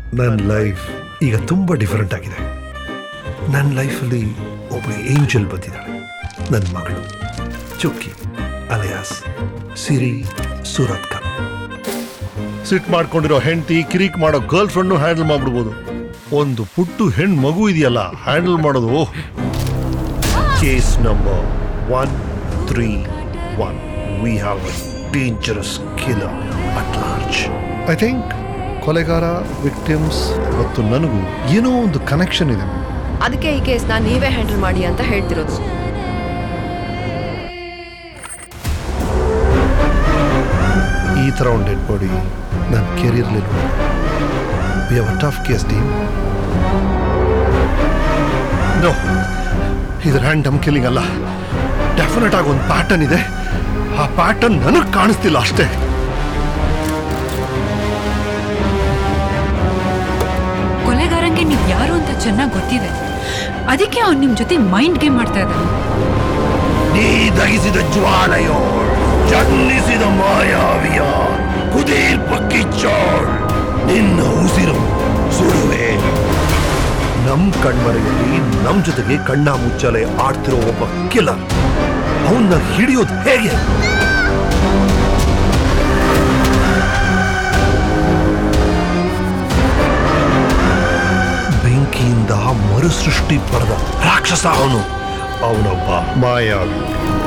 ನನ್ನ ಲೈಫ್ ಈಗ ತುಂಬ ಡಿಫರೆಂಟ್ ಆಗಿದೆ ನನ್ನ ಲೈಫಲ್ಲಿ ಒಬ್ಬಳು ಏಂಜಲ್ ಬಂದಿದ್ದಾಳೆ ನನ್ನ ಮಗಳು ಚುಕ್ಕಿ ಅಲಿಯಾಸ್ ಸಿರಿ ಸೂರತ್ ಖಾನ್ ಸಿಟ್ ಮಾಡ್ಕೊಂಡಿರೋ ಹೆಂಡತಿ ಕಿರಿಕ್ ಮಾಡೋ ಗರ್ಲ್ ಫ್ರೆಂಡ್ ಹ್ಯಾಂಡಲ್ ಮಾಡ್ಬಿಡ್ಬೋದು ಒಂದು ಪುಟ್ಟು ಹೆಣ್ ಮಗು ಇದೆಯಲ್ಲ ಹ್ಯಾಂಡಲ್ ಮಾಡೋದು oh case number one three one we have a dangerous killer at large I think ಕೊಲೆಗಾರ ವಿಕ್ಟಿಮ್ಸ್ ಮತ್ತು ನನಗೂ ಏನೋ ಒಂದು ಕನೆಕ್ಷನ್ ಇದೆ ಅದಕ್ಕೆ ಈ ಕೇಸ್ನ ನೀವೇ ಹ್ಯಾಂಡಲ್ ಮಾಡಿ ಅಂತ ಹೇಳ್ತಿರೋದು ಈ ಥರ ಒಂದು ಡೆಡ್ ಬಾಡಿ ನನ್ನ ಕೆರಿಯರ್ಲಿ ನೋಡಿ we have a tough case team no ಇದು ರ್ಯಾಂಡಮ್ ಕಿಲ್ಲಿಂಗ್ ಅಲ್ಲ ಡೆಫಿನೆಟ್ ಆಗಿ ಒಂದು ಪ್ಯಾಟರ್ನ್ ಇದೆ ಆ ಪ್ಯಾಟರ್ನ್ ನನಗೆ ಕಾಣಿಸ್ತಿಲ್ಲ ಅಷ್ಟೇ ಕೊಲೆಗಾರಂಗೆ ನೀವ್ ಯಾರು ಅಂತ ಚೆನ್ನಾಗಿ ಗೊತ್ತಿದೆ ಅದಕ್ಕೆ ಅವ್ನು ನಿಮ್ ಜೊತೆ ಮೈಂಡ್ ಗೇಮ್ ಮಾಡ್ತಾ ಇದ್ದಾನೆ ನೀ ದಹಿಸಿದ ಜ್ವಾಲೆಯೋ ಜನ್ನಿಸಿದ ಮಾಯಾವಿಯ ಕುದೀರ್ ಪಕ್ಕಿಚ್ಚೋಳ್ ನಿನ್ನ ಉಸಿರು ಸುಡುವೆ ನಮ್ ಕಣ್ಮರೆಯಲ್ಲಿ ನಮ್ ಜೊತೆಗೆ ಕಣ್ಣ ಮುಚ್ಚಾಲೆ ಆಡ್ತಿರೋ ಒಬ್ಬ ಕಿಲ್ಲರ್ ಅವನ್ನ ಹಿಡಿಯೋದು ಹೇಗೆ ಬೆಂಕಿಯಿಂದ ಮರುಸೃಷ್ಟಿ ಪಡೆದ ರಾಕ್ಷಸ ಅವನು ಅವನೊಬ್ಬ ಮಾಯಾವಿ